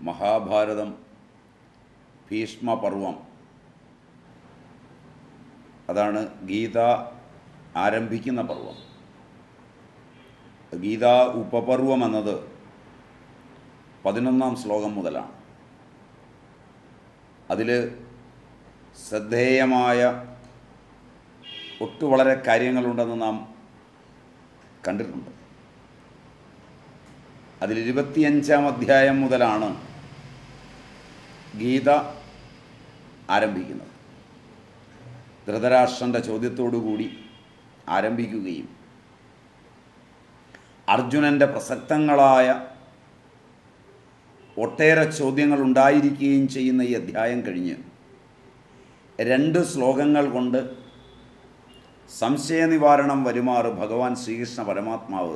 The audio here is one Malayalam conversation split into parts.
മഹാഭാരതം ഭീഷ്മപർവം അതാണ് ഗീത ആരംഭിക്കുന്ന പർവം ഗീത ഉപപർവം എന്നത് പതിനൊന്നാം ശ്ലോകം മുതലാണ് അതിൽ ശ്രദ്ധേയമായ ഒട്ടു വളരെ കാര്യങ്ങളുണ്ടെന്ന് നാം കണ്ടിട്ടുണ്ട് അതിൽ ഇരുപത്തിയഞ്ചാം അധ്യായം മുതലാണ് ഗീത ആരംഭിക്കുന്നത് ധൃതരാഷ്ട്രൻ്റെ ചോദ്യത്തോടുകൂടി ആരംഭിക്കുകയും അർജുനൻ്റെ പ്രസക്തങ്ങളായ ഒട്ടേറെ ചോദ്യങ്ങൾ ഉണ്ടായിരിക്കുകയും ചെയ്യുന്ന ഈ അധ്യായം കഴിഞ്ഞ് രണ്ട് ശ്ലോകങ്ങൾ കൊണ്ട് സംശയനിവാരണം വരുമാറ് ഭഗവാൻ ശ്രീകൃഷ്ണ പരമാത്മാവ്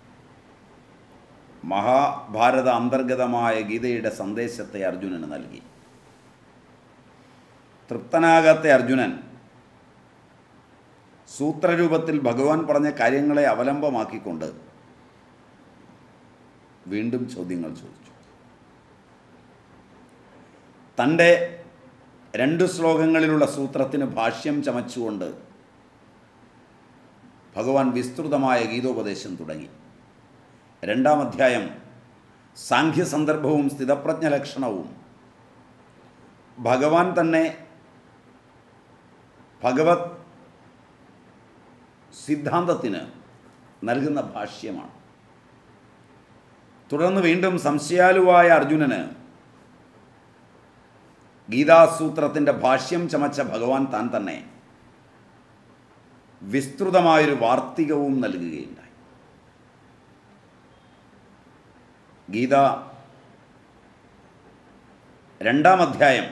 മഹാഭാരത അന്തർഗതമായ ഗീതയുടെ സന്ദേശത്തെ അർജുനന് നൽകി തൃപ്തനാകാത്ത അർജുനൻ സൂത്രരൂപത്തിൽ ഭഗവാൻ പറഞ്ഞ കാര്യങ്ങളെ അവലംബമാക്കിക്കൊണ്ട് വീണ്ടും ചോദ്യങ്ങൾ ചോദിച്ചു തൻ്റെ രണ്ട് ശ്ലോകങ്ങളിലുള്ള സൂത്രത്തിന് ഭാഷ്യം ചമച്ചുകൊണ്ട് ഭഗവാൻ വിസ്തൃതമായ ഗീതോപദേശം തുടങ്ങി രണ്ടാം അധ്യായം സാഖ്യസന്ദർഭവും സ്ഥിതപ്രജ്ഞ ലക്ഷണവും ഭഗവാൻ തന്നെ ഭഗവത് സിദ്ധാന്തത്തിന് നൽകുന്ന ഭാഷ്യമാണ് തുടർന്ന് വീണ്ടും സംശയാലുവായ അർജുനന് ഗീതാസൂത്രത്തിൻ്റെ ഭാഷ്യം ചമച്ച ഭഗവാൻ താൻ തന്നെ വിസ്തൃതമായൊരു വാർത്തികവും നൽകുകയുണ്ടായി ഗീത രണ്ടാം അധ്യായം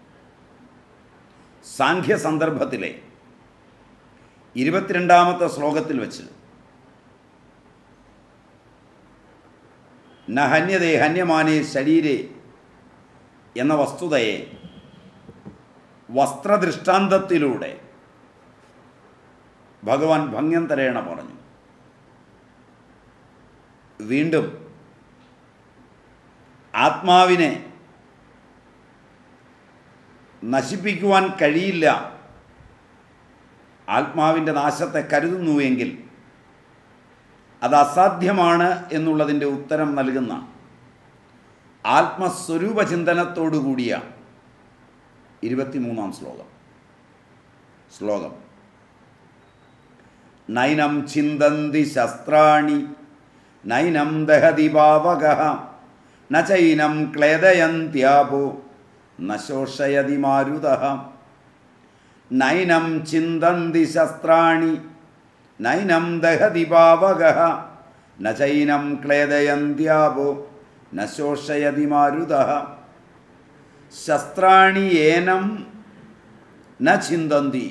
സാഖ്യ സന്ദർഭത്തിലെ ഇരുപത്തിരണ്ടാമത്തെ ശ്ലോകത്തിൽ വെച്ച് ന ഹന്യതേ ഹന്യമാനേ ശരീരെ എന്ന വസ്തുതയെ വസ്ത്രദൃഷ്ടാന്തത്തിലൂടെ ഭഗവാൻ ഭംഗ്യന്തരേണ പറഞ്ഞു വീണ്ടും ആത്മാവിനെ നശിപ്പിക്കുവാൻ കഴിയില്ല ആത്മാവിൻ്റെ നാശത്തെ കരുതുന്നുവെങ്കിൽ അത് അസാധ്യമാണ് എന്നുള്ളതിൻ്റെ ഉത്തരം നൽകുന്ന ആത്മസ്വരൂപ ചിന്തനത്തോടുകൂടിയ ഇരുപത്തിമൂന്നാം ശ്ലോകം ശ്ലോകം നൈനം ചിന്തന്തി ശസ്ത്രാണി നൈനം ദഹതി പാവക ന ചൈനം ക്ലേദയന്ത്യാപോ ന ശോഷയതി മാരുത നൈനം ചിന്തന്തി ശസ്ത്രാണി നൈനം ദഹതി പാവക ന ചൈനം ക്ലേദയന്ത്യാപോ ന ശോഷയതി മാരുത ശസ്ത്രാണി ഏനം ന ചിന്തന്തി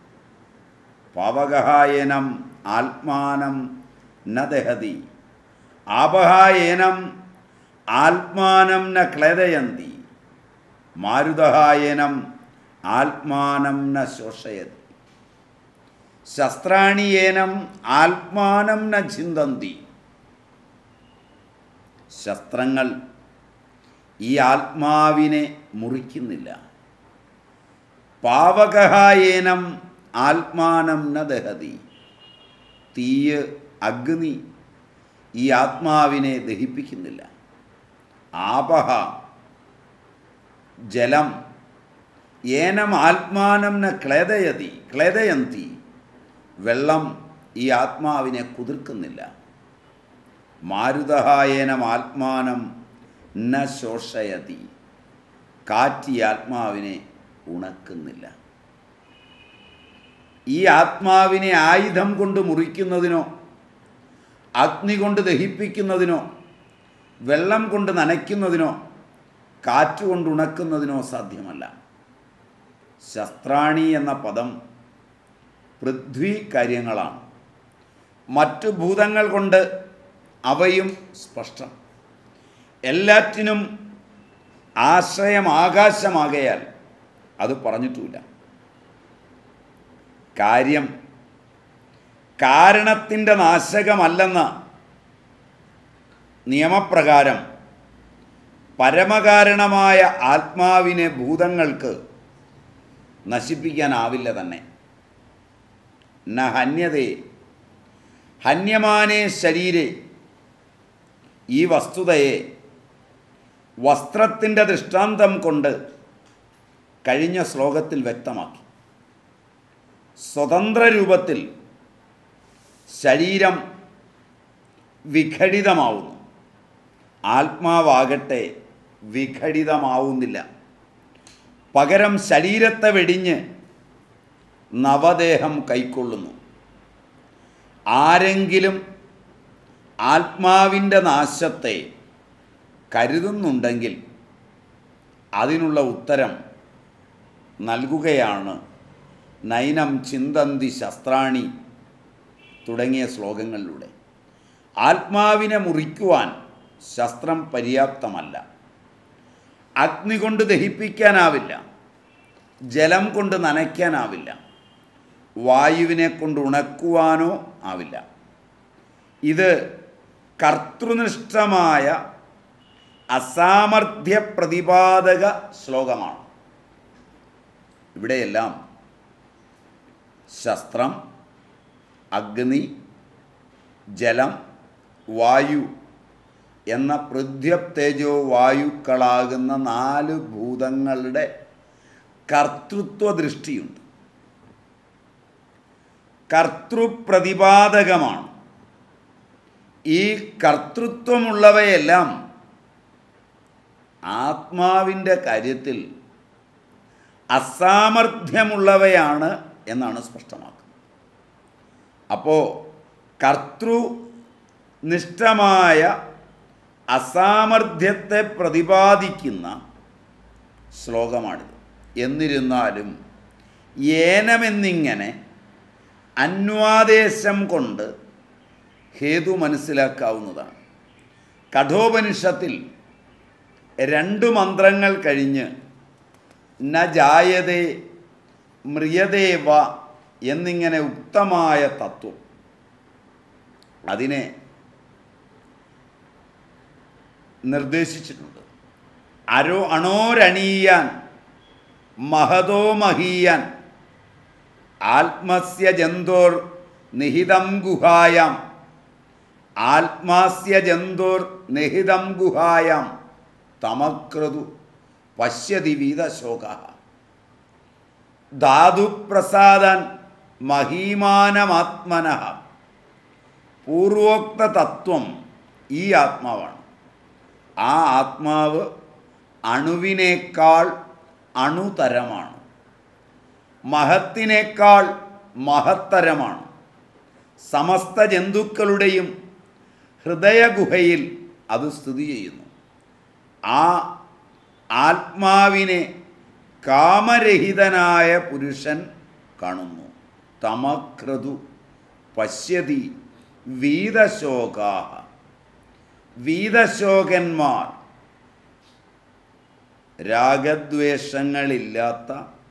പാവകഹായനം ആത്മാനം ന ദഹതി ആപഹായനം ആത്മാനം ന ക്ലേദയന്തി മാരുതഹായനം ആത്മാനം ന ശോഷയതി ശസ്ത്രാണിയേനം ആത്മാനം ന ചിന്തന്തി ശസ്ത്രങ്ങൾ ഈ ആത്മാവിനെ മുറിക്കുന്നില്ല പാവകഹായേനം ആത്മാനം ന ദഹതി തീയ് അഗ്നി ഈ ആത്മാവിനെ ദഹിപ്പിക്കുന്നില്ല ആപഹ ജലം ഏനം ആത്മാനം ന ക്ലേദയതി ക്ലേദയന്തി വെള്ളം ഈ ആത്മാവിനെ കുതിർക്കുന്നില്ല മാരുതഹായേനം ആത്മാനം ന ശോഷയതി കാറ്റ് ഈ ആത്മാവിനെ ഉണക്കുന്നില്ല ഈ ആത്മാവിനെ ആയുധം കൊണ്ട് മുറിക്കുന്നതിനോ അഗ്നി കൊണ്ട് ദഹിപ്പിക്കുന്നതിനോ വെള്ളം കൊണ്ട് നനയ്ക്കുന്നതിനോ കാറ്റുകൊണ്ട് ഉണക്കുന്നതിനോ സാധ്യമല്ല ശസ്ത്രാണി എന്ന പദം പൃഥ്വി കാര്യങ്ങളാണ് മറ്റു ഭൂതങ്ങൾ കൊണ്ട് അവയും സ്പഷ്ടം എല്ലാറ്റിനും ആശ്രയം ആകാശമാകയാൽ അത് പറഞ്ഞിട്ടുമില്ല കാര്യം കാരണത്തിൻ്റെ നാശകമല്ലെന്ന നിയമപ്രകാരം പരമകാരണമായ ആത്മാവിനെ ഭൂതങ്ങൾക്ക് നശിപ്പിക്കാനാവില്ല തന്നെ ന ഹന്യതേ ഹന്യമാനേ ശരീരെ ഈ വസ്തുതയെ വസ്ത്രത്തിൻ്റെ ദൃഷ്ടാന്തം കൊണ്ട് കഴിഞ്ഞ ശ്ലോകത്തിൽ വ്യക്തമാക്കി സ്വതന്ത്ര രൂപത്തിൽ ശരീരം വിഘടിതമാവുന്നു ആത്മാവാകട്ടെ വിഘടിതമാവുന്നില്ല പകരം ശരീരത്തെ വെടിഞ്ഞ് നവദേഹം കൈക്കൊള്ളുന്നു ആരെങ്കിലും ആത്മാവിൻ്റെ നാശത്തെ കരുതുന്നുണ്ടെങ്കിൽ അതിനുള്ള ഉത്തരം നൽകുകയാണ് നൈനം ചിന്തന്തി ശസ്ത്രാണി തുടങ്ങിയ ശ്ലോകങ്ങളിലൂടെ ആത്മാവിനെ മുറിക്കുവാൻ ശസ്ത്രം പര്യാപ്തമല്ല അഗ്നി കൊണ്ട് ദഹിപ്പിക്കാനാവില്ല ജലം കൊണ്ട് നനയ്ക്കാനാവില്ല വായുവിനെ കൊണ്ട് ഉണക്കുവാനോ ആവില്ല ഇത് കർത്തൃനിഷ്ഠമായ അസാമർഥ്യ പ്രതിപാദക ശ്ലോകമാണ് ഇവിടെയെല്ലാം ശസ്ത്രം അഗ്നി ജലം വായു എന്ന പൃഥ്വത്തേജോ വായുക്കളാകുന്ന നാല് ഭൂതങ്ങളുടെ കർത്തൃത്വ ദൃഷ്ടിയുണ്ട് കർത്തൃപ്രതിപാദകമാണ് ഈ കർത്തൃത്വമുള്ളവയെല്ലാം ആത്മാവിൻ്റെ കാര്യത്തിൽ അസാമർഥ്യമുള്ളവയാണ് എന്നാണ് സ്പഷ്ടമാക്കുന്നത് അപ്പോൾ കർത്തൃനിഷ്ഠമായ അസാമർഥ്യത്തെ പ്രതിപാദിക്കുന്ന ശ്ലോകമാണിത് എന്നിരുന്നാലും ഏനമെന്നിങ്ങനെ അന്വാദേശം കൊണ്ട് ഹേതു മനസ്സിലാക്കാവുന്നതാണ് കഠോപനിഷത്തിൽ രണ്ട് മന്ത്രങ്ങൾ കഴിഞ്ഞ് ന ജായതേ മ്രിയതേ വ എന്നിങ്ങനെ ഉക്തമായ തത്വം അതിനെ നിർദ്ദേശിച്ചിട്ടുണ്ട് അരോ അണോരണീയാൻ മഹതോ മഹീയാൻ ആത്മസ്യ ജന്തോർ നിഹിതം ഗുഹായാം ആത്മാസ്യ ജന്തോർ നിഹിതം ഗുഹായാം തമക്രതു പശ്യതി വീതശോക ധാതുപ്രസാദൻ മഹീമാനമാത്മന പൂർവോക്ത തത്വം ഈ ആത്മാവാണ് ആ ആത്മാവ് അണുവിനേക്കാൾ അണുതരമാണ് മഹത്തിനേക്കാൾ മഹത്തരമാണ് സമസ്ത ജന്തുക്കളുടെയും ഹൃദയഗുഹയിൽ അത് സ്ഥിതി ചെയ്യുന്നു ആ ആത്മാവിനെ കാമരഹിതനായ പുരുഷൻ കാണുന്നു തമക്രതു പശ്യതി വീതശോകാഹ വീതശോകന്മാർ രാഗദ്വേഷങ്ങളില്ലാത്ത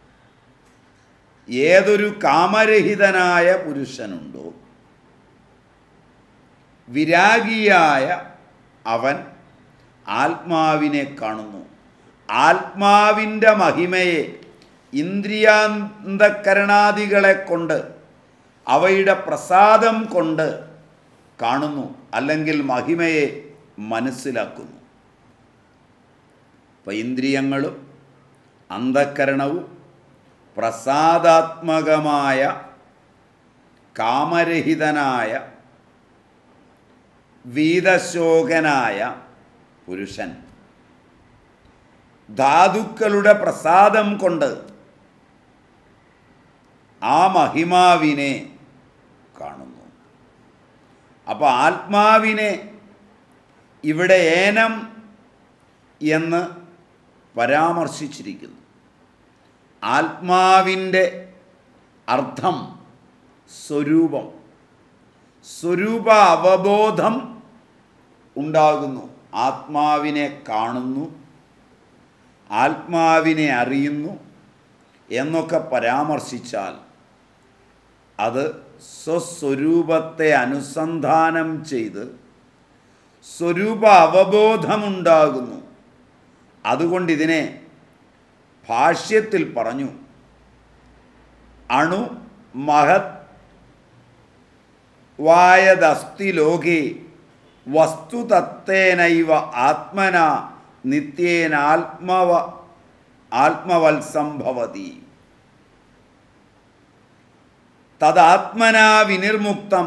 ഏതൊരു കാമരഹിതനായ പുരുഷനുണ്ടോ വിരാഗിയായ അവൻ ആത്മാവിനെ കാണുന്നു ആത്മാവിൻ്റെ മഹിമയെ ഇന്ദ്രിയാന്തകരണാദികളെ കൊണ്ട് അവയുടെ പ്രസാദം കൊണ്ട് കാണുന്നു അല്ലെങ്കിൽ മഹിമയെ മനസ്സിലാക്കുന്നു അപ്പം ഇന്ദ്രിയങ്ങളും അന്ധക്കരണവും പ്രസാദാത്മകമായ കാമരഹിതനായ വീതശോകനായ പുരുഷൻ ധാതുക്കളുടെ പ്രസാദം കൊണ്ട് ആ മഹിമാവിനെ കാണുന്നു അപ്പോൾ ആത്മാവിനെ ഇവിടെ ഏനം എന്ന് പരാമർശിച്ചിരിക്കുന്നു ആത്മാവിൻ്റെ അർത്ഥം സ്വരൂപം സ്വരൂപ അവബോധം ഉണ്ടാകുന്നു ആത്മാവിനെ കാണുന്നു ആത്മാവിനെ അറിയുന്നു എന്നൊക്കെ പരാമർശിച്ചാൽ അത് സ്വസ്വരൂപത്തെ അനുസന്ധാനം ചെയ്ത് സ്വരൂപ അവബോധമുണ്ടാകുന്നു അതുകൊണ്ട് ഇതിനെ ഭാഷ്യത്തിൽ പറഞ്ഞു അണു മഹത് വായദസ്തി ലോകേ വസ്തുതത്തേനൈവ ആത്മന നിത്യേനാത്മവ ആത്മവത്സംഭവതി തദാത്മനാ വിനിർമുക്തം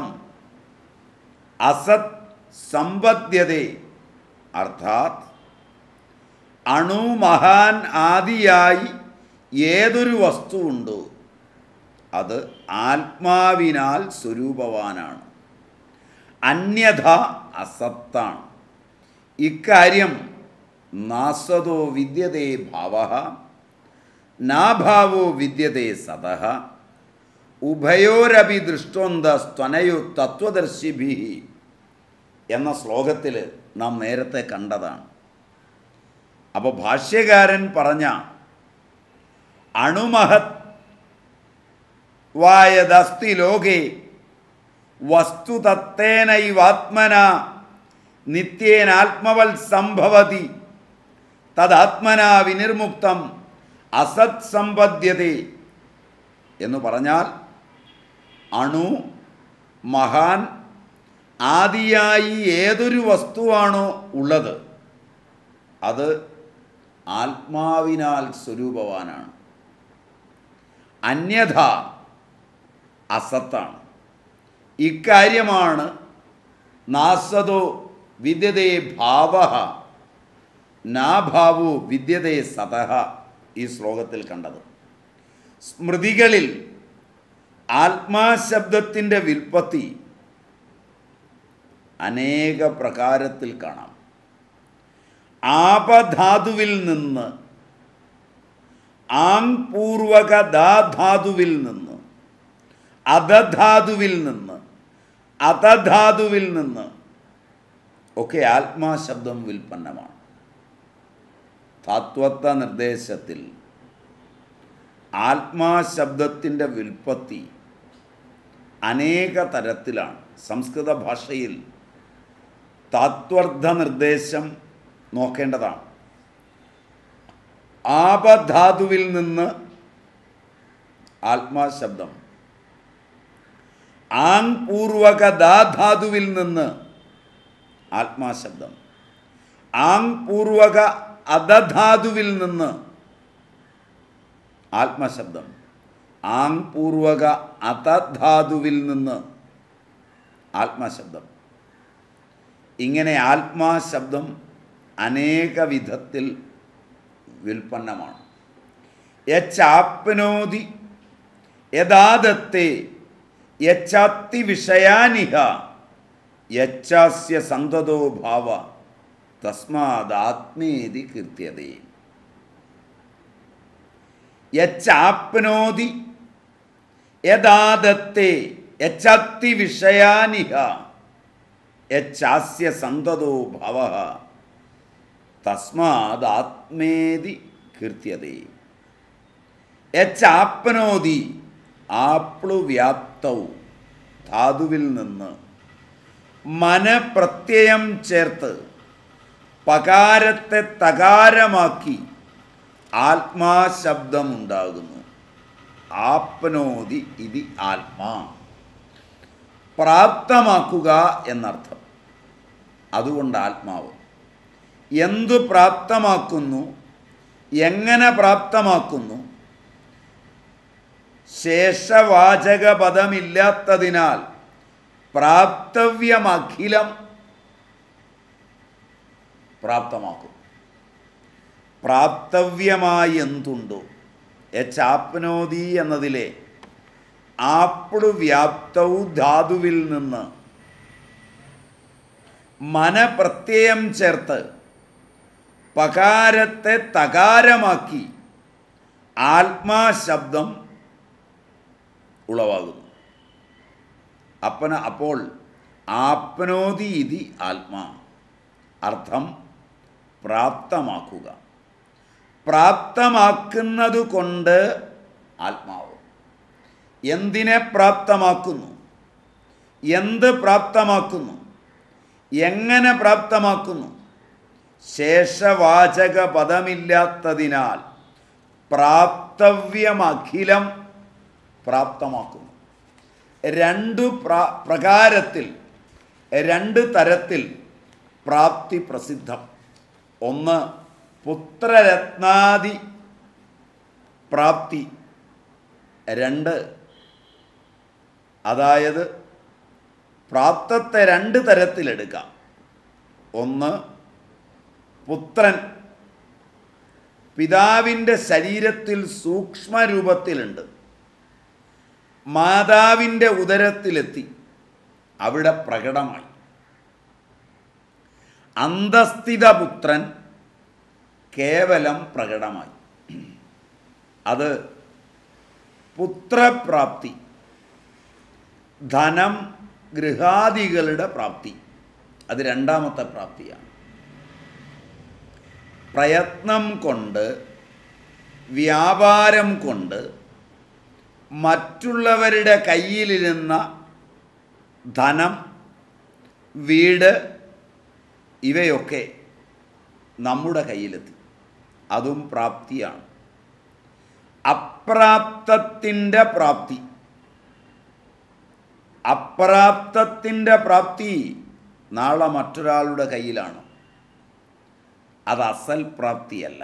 അസത് സമ്പദ്യതേ അർത്ഥാത് അണു മഹാൻ ആദിയായി ഏതൊരു വസ്തുവുണ്ടോ അത് ആത്മാവിനാൽ സ്വരൂപവാനാണ് അന്യഥ അസത്താണ് ഇക്കാര്യം നാസതോ വിദ്യതേ ഭാവ നാഭാവോ വിദ്യതേ സതഃ ഉഭയോരപി ദൃഷ്ടോന്ത സ്ത്വനയോ തത്വദർശിഭി എന്ന ശ്ലോകത്തിൽ നാം നേരത്തെ കണ്ടതാണ് അപ്പോൾ ഭാഷ്യകാരൻ പറഞ്ഞ അണുമഹത് വായദസ്തി ലോകേ വസ്തുതത്തേനൈവാത്മന നിത്യേനാത്മവൽ സംഭവതി തദാത്മന വിനിർമുക്തം അസത് സമ്പദ്യതേ എന്ന് പറഞ്ഞാൽ അണു മഹാൻ ആദിയായി ഏതൊരു വസ്തുവാണോ ഉള്ളത് അത് ആത്മാവിനാൽ സ്വരൂപവാനാണ് അന്യഥ അസത്താണ് ഇക്കാര്യമാണ് നാസതോ വിദ്യതേ ഭാവ നാഭാവോ വിദ്യതേ സതഹ ഈ ശ്ലോകത്തിൽ കണ്ടത് സ്മൃതികളിൽ ആത്മാശബ്ദത്തിൻ്റെ വിൽപ്പത്തി അനേക പ്രകാരത്തിൽ കാണാം ആപധാതുവിൽ നിന്ന് ആങ് പൂർവക ധാതുവിൽ നിന്ന് അധധാതുവിൽ നിന്ന് അധധാതുവിൽ നിന്ന് ഒക്കെ ആത്മാശബ്ദം വിൽപ്പന്നമാണ് താത്വത്വ നിർദ്ദേശത്തിൽ ആത്മാശബ്ദത്തിൻ്റെ വിൽപ്പത്തി അനേക തരത്തിലാണ് സംസ്കൃത ഭാഷയിൽ താത്വർത്ഥ നിർദ്ദേശം നോക്കേണ്ടതാണ് ആപധാതുവിൽ നിന്ന് ആത്മാശബ്ദം ആങ് പൂർവക ധാതുവിൽ നിന്ന് ആത്മാശബ്ദം ആങ് പൂർവക അധധാതുവിൽ നിന്ന് ആത്മശബ്ദം ആങ് പൂർവക അധധാതുവിൽ നിന്ന് ആത്മശബ്ദം ഇങ്ങനെ ആത്മാശബ്ദം അനേക വിധത്തിൽ വിൽപ്പന്നമാണ് യച്ചാപ്നോതി യഥാദത്തെ യച്ചാത്തി വിഷയാനിഹ യച്ചാസ്യ സന്തതോ ഭാവ തസ്മാദാത്മേതി കീർത്യതേ യച്ചാപ്നോതി യഥാദത്തെ യച്ചാത്തി വിഷയാനിഹ യച്ചാസ്യ സന്തതോ ഭവ തസ്മാദാത്മേതി കീർത്യതേ യച്ചാപ്നോതി ആപ്ലു വ്യാപ്തൗ ധാതുവിൽ നിന്ന് മനപ്രത്യയം ചേർത്ത് പകാരത്തെ തകാരമാക്കി ആത്മാശബ്ദമുണ്ടാകുന്നു ആപ്നോതി ഇതി ആത്മാ പ്രാപ്തമാക്കുക എന്നർത്ഥം അതുകൊണ്ട് ആത്മാവ് എന്തു പ്രാപ്തമാക്കുന്നു എങ്ങനെ പ്രാപ്തമാക്കുന്നു ശേഷവാചക പദമില്ലാത്തതിനാൽ പ്രാപ്തവ്യമഖിലം പ്രാപ്തമാക്കും പ്രാപ്തവ്യമായി എന്തുണ്ടോ യച്ചാപ്നോതി എന്നതിലെ ആപ്പിളു വ്യാപ്തൗ ധാതുവിൽ നിന്ന് മനപ്രത്യയം ചേർത്ത് പകാരത്തെ തകാരമാക്കി ആത്മാശബ്ദം ഉളവാകുന്നു അപ്പന അപ്പോൾ ആപ്നോതി ഇതി ആത്മാ അർത്ഥം പ്രാപ്തമാക്കുക പ്രാപ്തമാക്കുന്നത് കൊണ്ട് ആത്മാവ് എന്തിനെ പ്രാപ്തമാക്കുന്നു എന്ത് പ്രാപ്തമാക്കുന്നു എങ്ങനെ പ്രാപ്തമാക്കുന്നു ശേഷവാചക പദമില്ലാത്തതിനാൽ പ്രാപ്തവ്യമഖിലം പ്രാപ്തമാക്കുന്നു രണ്ടു പ്ര പ്രകാരത്തിൽ രണ്ട് തരത്തിൽ പ്രാപ്തി പ്രസിദ്ധം ഒന്ന് പുത്രരത്നാദി പ്രാപ്തി രണ്ട് അതായത് പ്രാപ്തത്തെ രണ്ട് തരത്തിലെടുക്കാം ഒന്ന് പുത്രൻ പിതാവിൻ്റെ ശരീരത്തിൽ സൂക്ഷ്മരൂപത്തിലുണ്ട് മാതാവിൻ്റെ ഉദരത്തിലെത്തി അവിടെ പ്രകടമായി അന്തസ്ഥിത പുത്രൻ കേവലം പ്രകടമായി അത് പുത്രപ്രാപ്തി ധനം ഗൃഹാദികളുടെ പ്രാപ്തി അത് രണ്ടാമത്തെ പ്രാപ്തിയാണ് പ്രയത്നം കൊണ്ട് വ്യാപാരം കൊണ്ട് മറ്റുള്ളവരുടെ കയ്യിലിരുന്ന ധനം വീട് ഇവയൊക്കെ നമ്മുടെ കയ്യിലെത്തി അതും പ്രാപ്തിയാണ് അപ്രാപ്തത്തിൻ്റെ പ്രാപ്തി അപ്രാപ്തത്തിൻ്റെ പ്രാപ്തി നാളെ മറ്റൊരാളുടെ കയ്യിലാണ് അത് അസൽ പ്രാപ്തിയല്ല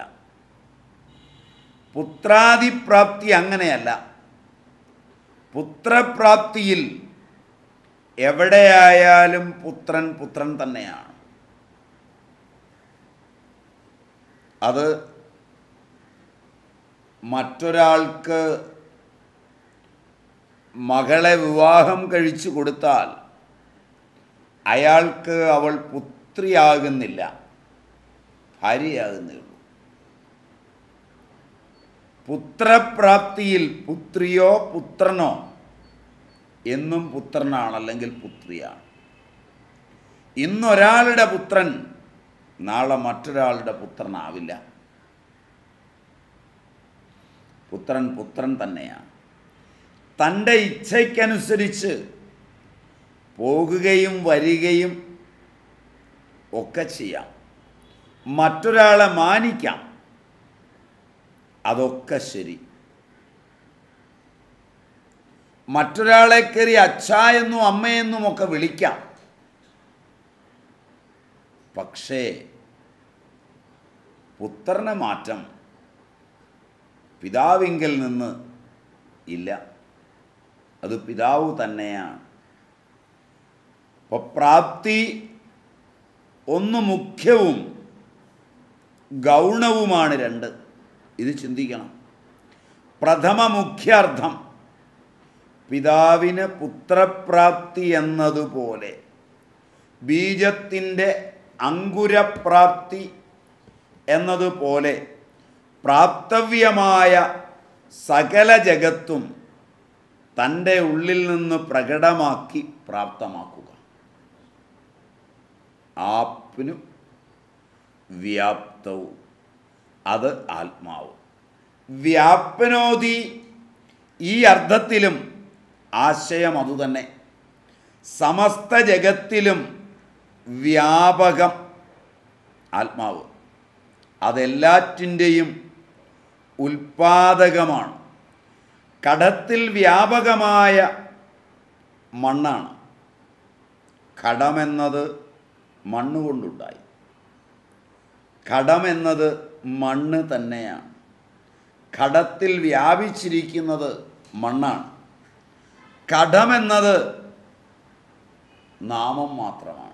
പുത്രാദിപ്രാപ്തി അങ്ങനെയല്ല പുത്രപ്രാപ്തിയിൽ എവിടെയായാലും പുത്രൻ പുത്രൻ തന്നെയാണ് അത് മറ്റൊരാൾക്ക് മകളെ വിവാഹം കഴിച്ചു കൊടുത്താൽ അയാൾക്ക് അവൾ പുത്രിയാകുന്നില്ല ഭാര്യയാകുന്നേ ഉള്ളൂ പുത്രപ്രാപ്തിയിൽ പുത്രിയോ പുത്രനോ എന്നും പുത്രനാണ് അല്ലെങ്കിൽ പുത്രിയാണ് ഇന്നൊരാളുടെ പുത്രൻ നാളെ മറ്റൊരാളുടെ പുത്രനാവില്ല പുത്രൻ പുത്രൻ തന്നെയാണ് തൻ്റെ ഇച്ഛയ്ക്കനുസരിച്ച് പോകുകയും വരികയും ഒക്കെ ചെയ്യാം മറ്റൊരാളെ മാനിക്കാം അതൊക്കെ ശരി മറ്റൊരാളെ കയറി അച്ഛ എന്നും അമ്മയെന്നും ഒക്കെ വിളിക്കാം പക്ഷേ പുത്രന് മാറ്റം പിതാവിങ്കിൽ നിന്ന് ഇല്ല അത് പിതാവ് തന്നെയാണ് അപ്പോൾ പ്രാപ്തി ഒന്ന് മുഖ്യവും ഗൗണവുമാണ് രണ്ട് ഇത് ചിന്തിക്കണം പ്രഥമ മുഖ്യാർത്ഥം പിതാവിന് പുത്രപ്രാപ്തി എന്നതുപോലെ ബീജത്തിൻ്റെ അങ്കുരപ്രാപ്തി എന്നതുപോലെ പ്രാപ്തവ്യമായ സകല ജഗത്തും തൻ്റെ ഉള്ളിൽ നിന്ന് പ്രകടമാക്കി പ്രാപ്തമാക്കുക ആപ്പിനും വ്യാപ്തവും അത് ആത്മാവ് വ്യാപനോതി ഈ അർത്ഥത്തിലും ആശയം അതുതന്നെ സമസ്ത ജഗത്തിലും വ്യാപകം ആത്മാവ് അതെല്ലാറ്റിൻ്റെയും ഉൽപാദകമാണ് കടത്തിൽ വ്യാപകമായ മണ്ണാണ് കടമെന്നത് മണ്ണുകൊണ്ടുണ്ടായി കടമെന്നത് മണ്ണ് തന്നെയാണ് കടത്തിൽ വ്യാപിച്ചിരിക്കുന്നത് മണ്ണാണ് കടമെന്നത് നാമം മാത്രമാണ്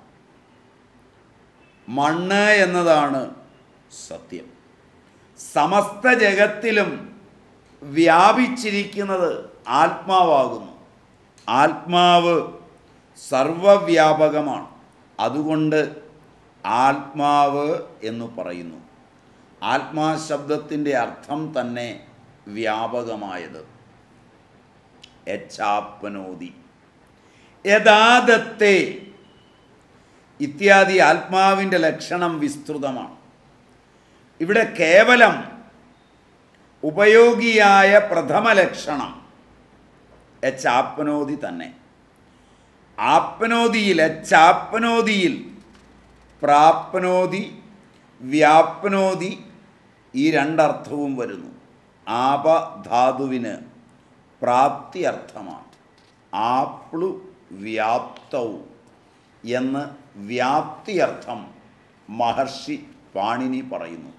മണ്ണ് എന്നതാണ് സത്യം സമസ്ത ജഗത്തിലും വ്യാപിച്ചിരിക്കുന്നത് ആത്മാവാകുന്നു ആത്മാവ് സർവവ്യാപകമാണ് അതുകൊണ്ട് ആത്മാവ് എന്ന് പറയുന്നു ആത്മാ ശബ്ദത്തിൻ്റെ അർത്ഥം തന്നെ വ്യാപകമായത് യച്ഛാപ്പനോതി യഥാദത്തെ ഇത്യാദി ആത്മാവിൻ്റെ ലക്ഷണം വിസ്തൃതമാണ് ഇവിടെ കേവലം ഉപയോഗിയായ പ്രഥമ ലക്ഷണം എച്ചാപ്പനോതി തന്നെ ആപ്പനോതിയിൽ എച്ചാപ്പനോതിയിൽ പ്രാപ്നോതി വ്യാപ്നോതി ഈ രണ്ടർത്ഥവും വരുന്നു ആപ ധാതുവിന് പ്രാപ്തി അർത്ഥമാണ് ആപ്ലു വ്യാപ്തവും എന്ന് വ്യാപ്തി അർത്ഥം മഹർഷി പാണിനി പറയുന്നു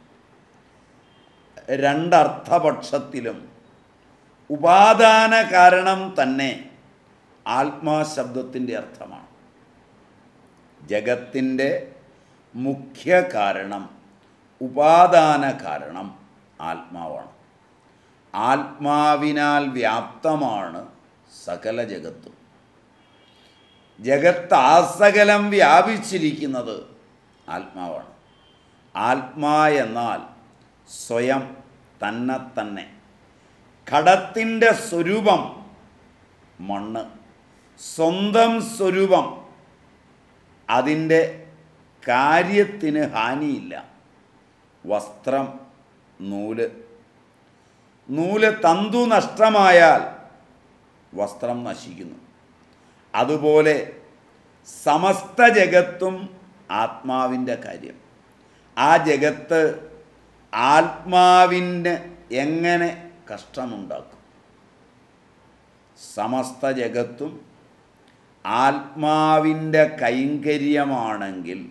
രണ്ടർത്ഥപക്ഷത്തിലും ഉപാദാന കാരണം തന്നെ ആത്മാശബ്ദത്തിൻ്റെ അർത്ഥമാണ് ജഗത്തിൻ്റെ മുഖ്യ കാരണം ഉപാദാന കാരണം ആത്മാവാണ് ആത്മാവിനാൽ വ്യാപ്തമാണ് സകല ജഗത്തും ജഗത്ത് ആസകലം വ്യാപിച്ചിരിക്കുന്നത് ആത്മാവാണ് ആത്മാ എന്നാൽ സ്വയം തന്നെ തന്നെ ഘടത്തിൻ്റെ സ്വരൂപം മണ്ണ് സ്വന്തം സ്വരൂപം അതിൻ്റെ കാര്യത്തിന് ഹാനിയില്ല വസ്ത്രം നൂല് നൂല് തന്തു നഷ്ടമായാൽ വസ്ത്രം നശിക്കുന്നു അതുപോലെ സമസ്ത ജഗത്തും ആത്മാവിൻ്റെ കാര്യം ആ ജഗത്ത് ആത്മാവിന് എങ്ങനെ കഷ്ടമുണ്ടാക്കും സമസ്ത ജഗത്തും ആത്മാവിൻ്റെ കൈങ്കര്യമാണെങ്കിൽ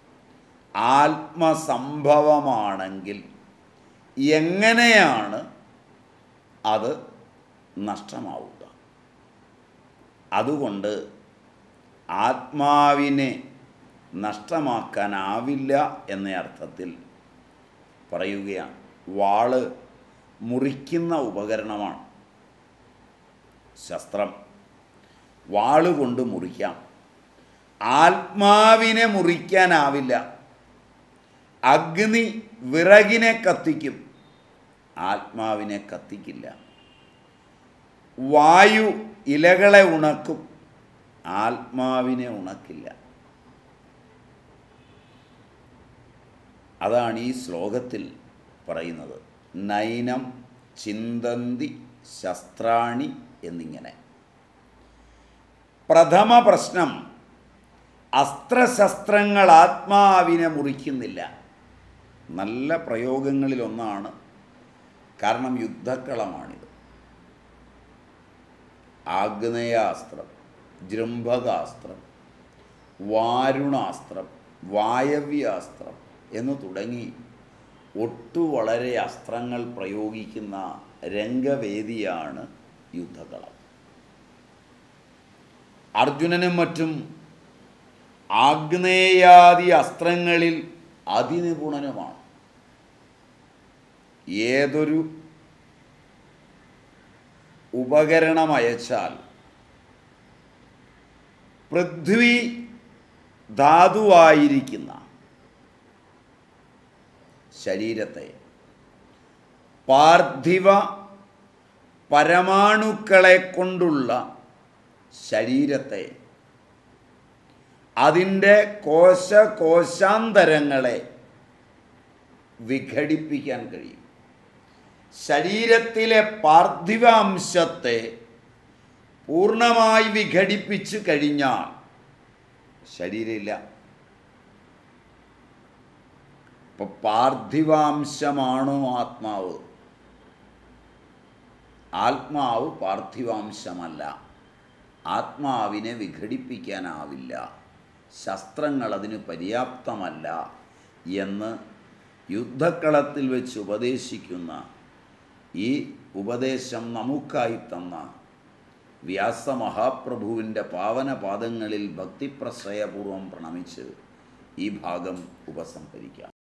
ആത്മസംഭവമാണെങ്കിൽ എങ്ങനെയാണ് അത് നഷ്ടമാവുക അതുകൊണ്ട് ആത്മാവിനെ നഷ്ടമാക്കാനാവില്ല എന്ന അർത്ഥത്തിൽ പറയുകയാണ് വാള് മുറിക്കുന്ന ഉപകരണമാണ് ശസ്ത്രം വാളുകൊണ്ട് മുറിക്കാം ആത്മാവിനെ മുറിക്കാനാവില്ല അഗ്നി വിറകിനെ കത്തിക്കും ആത്മാവിനെ കത്തിക്കില്ല വായു ഇലകളെ ഉണക്കും ആത്മാവിനെ ഉണക്കില്ല അതാണ് ഈ ശ്ലോകത്തിൽ പറയുന്നത് നൈനം ചിന്തന്തി ശസ്ത്രാണി എന്നിങ്ങനെ പ്രഥമ പ്രശ്നം അസ്ത്രശസ്ത്രങ്ങൾ ആത്മാവിനെ മുറിക്കുന്നില്ല നല്ല പ്രയോഗങ്ങളിലൊന്നാണ് കാരണം യുദ്ധക്കളമാണിത് ആഗ്നേയാസ്ത്രം ജൃംഭകാസ്ത്രം വാരുണാസ്ത്രം വായവ്യാസ്ത്രം എന്ന് തുടങ്ങി ഒട്ടു വളരെ അസ്ത്രങ്ങൾ പ്രയോഗിക്കുന്ന രംഗവേദിയാണ് യുദ്ധകളം അർജുനനും മറ്റും ആഗ്നേയാദി അസ്ത്രങ്ങളിൽ അതിനിപുണനുമാണ് ഏതൊരു ഉപകരണം അയച്ചാൽ പൃഥ്വി ധാതുവായിരിക്കുന്ന ശരീരത്തെ പാർത്ഥിവ പരമാണുക്കളെ കൊണ്ടുള്ള ശരീരത്തെ അതിൻ്റെ കോശ കോശാന്തരങ്ങളെ വിഘടിപ്പിക്കാൻ കഴിയും ശരീരത്തിലെ പാർത്ഥിവാംശത്തെ പൂർണ്ണമായി വിഘടിപ്പിച്ചു കഴിഞ്ഞാൽ ശരീരമില്ല ഇപ്പൊ പാർത്ഥിവാംശമാണോ ആത്മാവ് ആത്മാവ് പാർത്ഥിവാംശമല്ല ആത്മാവിനെ വിഘടിപ്പിക്കാനാവില്ല ശസ്ത്രങ്ങൾ അതിന് പര്യാപ്തമല്ല എന്ന് യുദ്ധക്കളത്തിൽ വെച്ച് ഉപദേശിക്കുന്ന ഈ ഉപദേശം നമുക്കായി തന്ന വ്യാസമഹാപ്രഭുവിൻ്റെ പാവന പാദങ്ങളിൽ ഭക്തിപ്രശ്രയപൂർവം പ്രണമിച്ച് ഈ ഭാഗം ഉപസംഹരിക്കാം